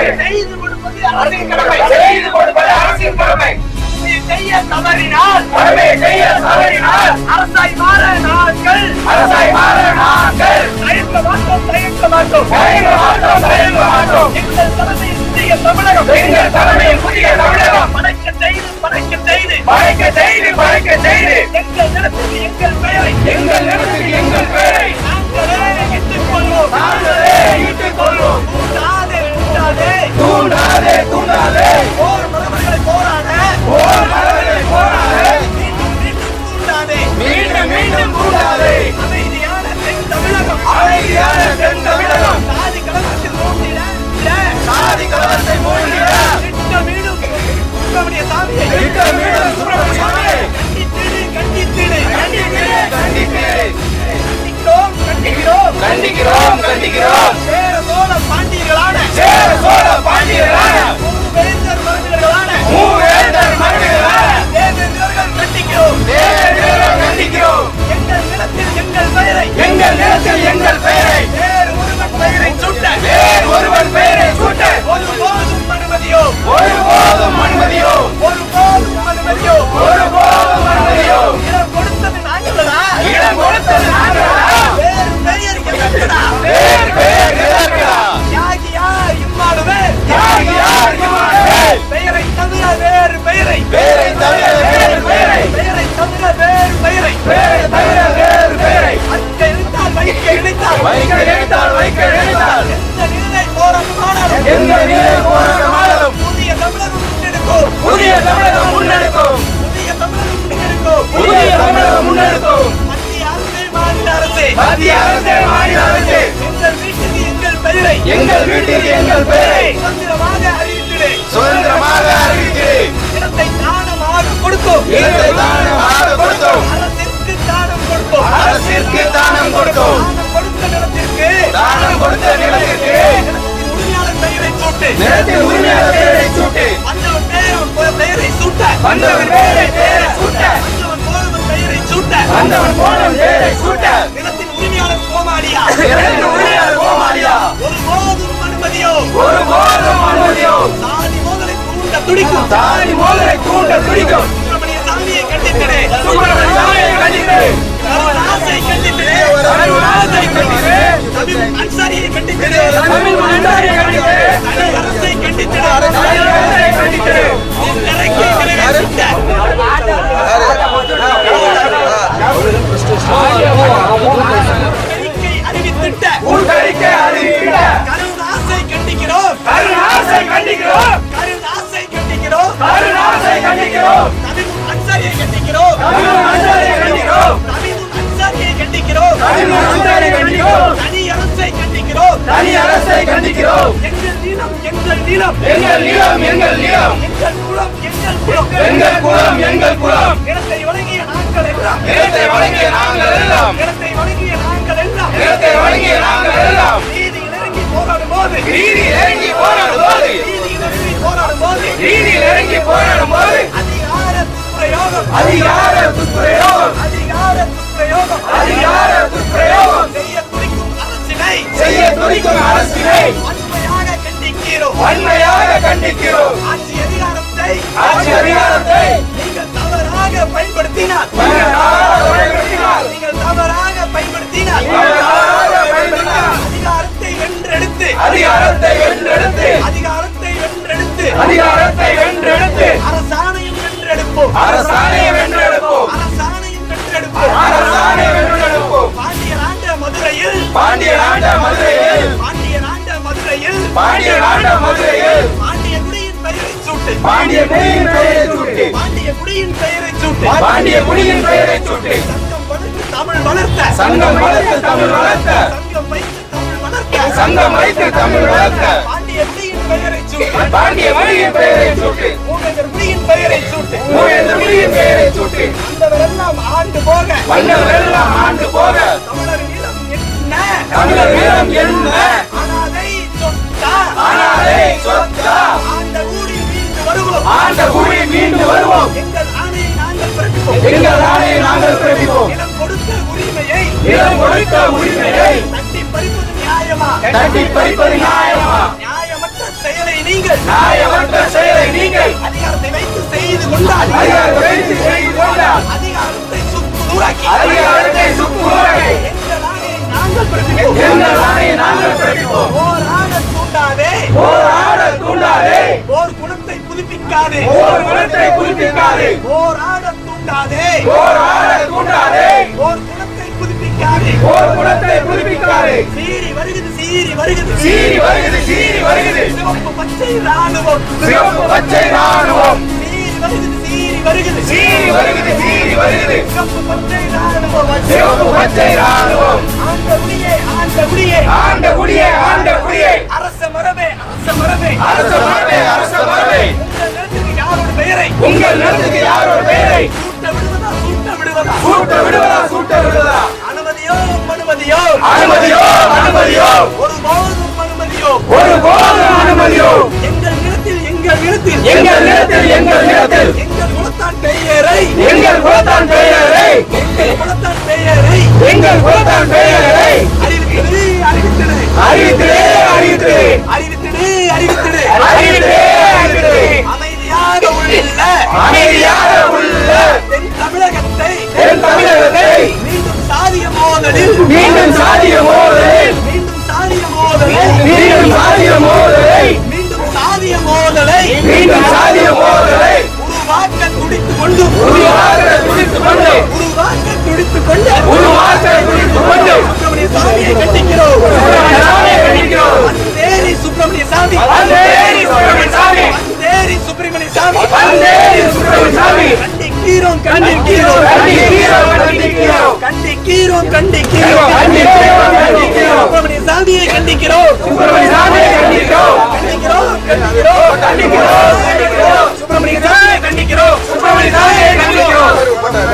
கடமை செய்து கொடுப்பது அரசின் கடமை செய்து கொடுப்பது அரசின் கடமை இதை செய்ய தவறினால் கடமை செய்ய தவறினால் அரசாய் மாற நாங்கள் அரசாய் மாற நாங்கள் தயங்க மாட்டோம் தயங்க மாட்டோம் தயங்க மாட்டோம் தயங்க மாட்டோம் எங்கள் தலைமையில் புதிய தமிழகம் எங்கள் தலைமையில் புதிய தமிழகம் படைக்க செய்து படைக்க செய்து படைக்க செய்து படைக்க செய்து எங்கள் நிலத்துக்கு எங்கள் பெயரை எங்கள் நிலத்துக்கு எங்கள் பெயரை நாங்களே இட்டுக் கொள்வோம் நாங்களே இட்டுக் கொள்வோம் தூண்டாதே தூண்டாதே தூண்டாதே தூண்டாதே போர் மரபர்களை போராட போர் மரபர்களை போராட மீண்டும் மீண்டும் தூண்டாதே மீண்டும் மீண்டும் தூண்டாதே அமைதியான தென் தமிழகம் அமைதியான தென் தமிழகம் சாதி கலவரத்தில் மூழ்கிட சாதி கலவரத்தை மூழ்கிட திட்டமிடும் சுப்பிரமணிய சாமியை திட்டமிடும் சுப்பிரமணிய சாமியை கண்டித்திடு கண்டித்திடு கண்டிக்கிறே கண்டிக்கிறே கண்டிக்கிறோம் கண்டிக்கிறோம் கண்டிக்கிறோம் கண்டிக்கிறோம் சேர சோழ பாண்டியர்களான சேர சோழ பாண்டியர்களான மூவேந்தர் மருந்துகளான மூவேந்தர் மரபிகளான தேவேந்திரர்கள் கண்டிக்கிறோம் தேவேந்திரரை கண்டிக்கிறோம் எங்கள் நிலத்தில் எங்கள் பெயரை எங்கள் நிலத்தில் எங்கள் பெயரை வேறு ஒருவன் பெயரை சுட்ட வேறு ஒருவன் பெயரை சூட்ட ஒருபோதும் அனுமதியோ ஒருபோதும் அனுமதியோ ஒருபோதும் அனுமதியோ ஒருபோதும் அனுமதியோ இடம் கொடுத்தது நாங்களா இடம் கொடுத்தது நாங்களா வேறு பெயர் எதற்குடா வேறு பெயர் எதற்குடா தியாகியா இம்மானுவே தியாகியார் இம்மானுவேல். பெயரை தவிர வேறு பெயரை பெயரை தவிர வேறு பெயரை பெயரை தவிர வேறு பெயரை பெயரை தவிர வேறு பெயரை வைக்க இணைத்தால் வைக்க இணைத்தால் வைக்க நினைத்தால் வைக்க நினைத்தால் எந்த நிலை போராட்டமானாலும் எந்த நிலை போராட்டமானாலும் புதிய தமிழகம் முன்னெடுக்கும் புதிய தமிழகம் முன்னெடுக்கும் புதிய தமிழகம் முன்னெடுக்கும் புதிய தமிழகம் முன்னெடுக்கும் மத்திய அரசே மாநில அரசே மத்திய அரசே மாநில அரசே எங்கள் வீட்டுக்கு எங்கள் பெயரை எங்கள் வீட்டிற்கு எங்கள் பெயரை சுதந்திரமாக அறிவித்திடு சுதந்திரமாக அறிவிக்கிறேன் இடத்தை தானமாக கொடுக்கும் இடத்தை தானமாக கொடுத்தோம் அரசிற்கு தானம் கொடுக்கும் அரசிற்கு தானம் கொடுத்தோம் தானம் கொடுத்த நிலத்திற்கு தானம் கொடுத்த நிலத்திற்கு நிலத்தின் உரிமையாளர் பெயரை சூட்டு நிலத்தின் உரிமையாளர் பெயரை சூட்டு வந்தவன் பெயர் பெயரை சூட்ட வந்தவன் பெயரை பெயரை சூட்ட வந்தவன் போனவன் பெயரை சூட்ட வந்தவன் போனவன் பெயரை சூட்ட நிலத்தின் உரிமையாளர் கோமாளியா நிலத்தின் உரிமையாளர் கோமாளியா ஒருபோதும் அனுமதியோ ஒருபோதும் அனுமதியோ சாதி மோதலை தூண்ட துடிக்கும் தாடி மோதலை தூண்ட துடிக்கும் சுப்பிரமணிய சாமியை கண்டித்திடு சுப்பிரமணிய சாமியை கண்டித்து கருணாசை கண்டித்திடு கருணாசை கண்டித்து தமிழ் அன்சாரியை கண்டித்திடு தமிழ் மன்னாரை கண்டித்து தனி அரசை கண்டித்திடு தனி அரசை கண்டித்து இறக்கி நிறைவேற்ற அறிக்கை அறிவித்திட்ட கூட்டறிக்கை அறிவிக்கிற கருணாசை கண்டிக்கிறோம் கருணாசை கண்டிக்கிறோம் கருணாசை கண்டிக்கிறோம் கருணாசை கண்டிக்கிறோம் தமிழ் அன்சாரியை கண்டிக்கிறோம் தமிழ் மன்னாரை கண்டிக்கிறோம் தமிழ் அன்சாரியை கண்டிக்கிறோம் தமிழ் மன்னாரை கண்டிக்கிறோம் தனி அரசை கண்டிக்கிறோம் தனி அரசை கண்டிக்கிறோம் எங்கள் நிலம் எங்கள் நிலம் எங்கள் நிலம் எங்கள் நிலம் எங்கள் குலம் எங்கள் குலம் எங்கள் குலம் எங்கள் குலம் இடத்தை வழங்கிய நாங்கள் எல்லாம் நிலத்தை வழங்கிய நாங்கள் எல்லாம் இடத்தை வழங்கிய நாங்கள் எல்லாம் நிலத்தை வழங்கிய நாங்கள் எல்லாம் நீதியில் இறங்கி போராடும் போது நீதியில் இறங்கி போராடும் போது நீதியில் இறங்கி போராடும் போது நீதியில் இறங்கி போராடும் போது அதிகார துஷ்பிரயோகம் அதிகார துஷ்பிரயோகம் அதிகார துஷ்பிரயோகம் அதிகார துஷ்பிரயோகம் செய்ய துடிக்கும் அரசினை செய்ய துடிக்கும் அரசினை வன்மையாக கண்டிக்கிறோம் வன்மையாக கண்டிக்கிறோம் ஆட்சி அதிகாரத்தை ஆட்சி அதிகாரத்தை நீங்கள் தவறாக பயன்படுத்தினார் தவறாக பயன்படுத்தினால் நீங்கள் தவறாக பயன்படுத்தினார் தவறாக பயன்படுத்தினால் அதிகாரத்தை வென்றெடுத்து அதிகாரத்தை வென்றெடுத்து அதிகாரத்தை வென்றெடுத்து அதிகாரத்தை வென்றெடுத்து அரசாணையும் வென்றெடுப்போம் அரசாணையை வென்றெடுப்போம் அரசாணையும் வென்றெடுப்போம் அரசாணை வென்றெடுப்போம் பாண்டியர் ஆண்ட மதுரையில் பாண்டியர் ஆண்ட மதுரையில் பாண்டியர் ஆண்ட மதுரையில் பாண்டியர் ஆண்ட மதுரையில் பாண்டிய குடியின் பெயரை சூட்டு பாண்டிய குடியின் பெயரை சூட்டி பாண்டிய குடியின் பெயரை சூட்டு பாண்டிய குடியின் பெயரை சூட்டி சங்கம் வளர்த்து தமிழ் வளர்த்த சங்கம் வளர்த்து தமிழ் வளர்த்த சங்கம் வைத்து தமிழ் வளர்த்த சங்கம் வைத்து தமிழ் வளர்த்த பாண்டிய குடியின் பெயரை சூட்டு பாண்டிய குடியின் பெயரை சூட்டி மூவேந்தர் குடியின் பெயரை சூட்டு மூவேந்தர் குடியின் பெயரை சூட்டி வந்தவரெல்லாம் ஆண்டு போக வந்தவர் எல்லாம் ஆண்டு போக தமிழர் நிலம் என்ன தமிழர் வீரம் என்ன அனாதை சொத்தா ஆனாலே சொத்தா ஆண்ட ஊடி மீண்டு வருவோம் ஆண்ட குடி மீண்டு வருவோம் எங்கள் ஆணையை நாங்கள் பிறப்பிப்போம் எங்கள் ஆணையை நாங்கள் பிறப்பிப்போம் நிலம் கொடுத்த உரிமையை நிலம் கொடுத்த உரிமையை தட்டி பறிப்பது நியாயமா தட்டி பறிப்பது நியாயமா நியாயமற்ற செயலை நீங்கள் நியாயமற்ற செயலை நீங்கள் அதிகாரத்தை வைத்து செய்து கொண்டால் அதிகாரத்தை வைத்து செய்து கொண்டால் அதிகாரத்தை சுக்கு நூறாக்கி அதிகாரத்தை சுக்குநூறாக்கி எங்கள் ஆணையை நாங்கள் பிறப்பிப்போம். எங்கள் ஆணையை நாங்கள் பிறப்பிப்போம் போராட தூண்டாதே போராட தூண்டாதே போர் குணத்தை புதுப்பிக்காதே போர் குணத்தை புதுப்பிக்காதே போராட தூண்டாதே போராட தூண்டாதே போர் குணத்தை புதுப்பிக்காதே போர் குணத்தை புதுப்பிக்காதே சீறி வருகிறது சீறி வருகிறது சீறி வருகிறது சீறி வருகிறது சிவப்பு பச்சை ராணுவம் சிவப்பு பச்சை ராணுவம் சீறி வருகிறது சீறி வருகிறது சீறி வருகிறது சீறி வருகிறது சிவப்பு பச்சை ராணுவம் சிவப்பு பச்சை ராணுவம் ஆண்ட குடியே ஆண்ட குடியே ஆண்ட குடியே ஆண்ட குடியே அரச மரபே அரச மரபே அரச மரபே அரச மரபே உங்கள் நிலத்துக்கு யாரோட பெயரை உங்கள் நிலத்துக்கு யாரோட பெயரை சூட்ட விடுவதா சூட்ட விடுவதா சூட்ட விடுவதா சூட்ட விடுவதா அனுமதியோ அனுமதியோ அனுமதியோ அனுமதியோ ஒரு போதும் அனுமதியோ ஒரு போதும் அனுமதியோ எங்கள் நிலத்தில் எங்கள் நிலத்தில் எங்கள் நிலத்தில் எங்கள் நிலத்தில் எங்கள் குலத்தான் பெயரை எங்கள் குலத்தான் பெயரை எங்கள் குலத்தான் பெயரை எங்கள் குலத்தான் பெயரை அறிவித்திடு அறிவித்திடு அறிவித்திடே அறிவித்திடே அறிவித்திடு அறிவித்திடு அறிவித்திடே அறிவித்திடே அமைதியாக உள்ள அமைதியாக உள்ள தென் தமிழகத்தை தென் தமிழகத்தை மீண்டும் சாதிய மோதலில் மீண்டும் சாதிய மோதலில் மீண்டும் சாதிய மோதலை மீண்டும் சாதிய மோதலை மீண்டும் சாதிய மோதலை மீண்டும் சாதிய மோதலை உருவாக்க துடித்துக் கொண்டு உருவாக்க துடித்துக் கொண்டு உருவாக்க துடித்துக் கொண்டு உருவாக்க துடித்துக் கொண்டு சுப்பிரமணிய சாமியை கண்டிக்கிறோம் சாமியை கண்டிக்கிறோம். வந்தேரி சுப்பிரமணிய சாமி வந்தேரி சுப்பிரமணிய சாமி. வந்தேரி சுப்பிரமணிய சாமி வந்தேரி சுப்பிரமணிய சாமி. கண்டிக்கிறோம் கண்டிக்கிறோம் கண்டிக்கிறோம், கண்டிக்கிறோம். கண்டிக்கிறோம் கண்டிக்கிறோம் கண்டிக்கிறோம், கண்டிக்கிறோம். சுப்பிரமணிய சாமியை கண்டிக்கிறோம் சுப்பிரமணிய சாமியை கண்டிக்கிறோம். கண்டிக்கிறோம் கண்டிக்கிறோம் கண்டிக்கிறோம், கண்டிக்கிறோம். சுப்பிரமணிய சாமியை கண்டிக்கிறோம் சுப்பிரமணிய சாமியை கண்டிக்கிறோம்.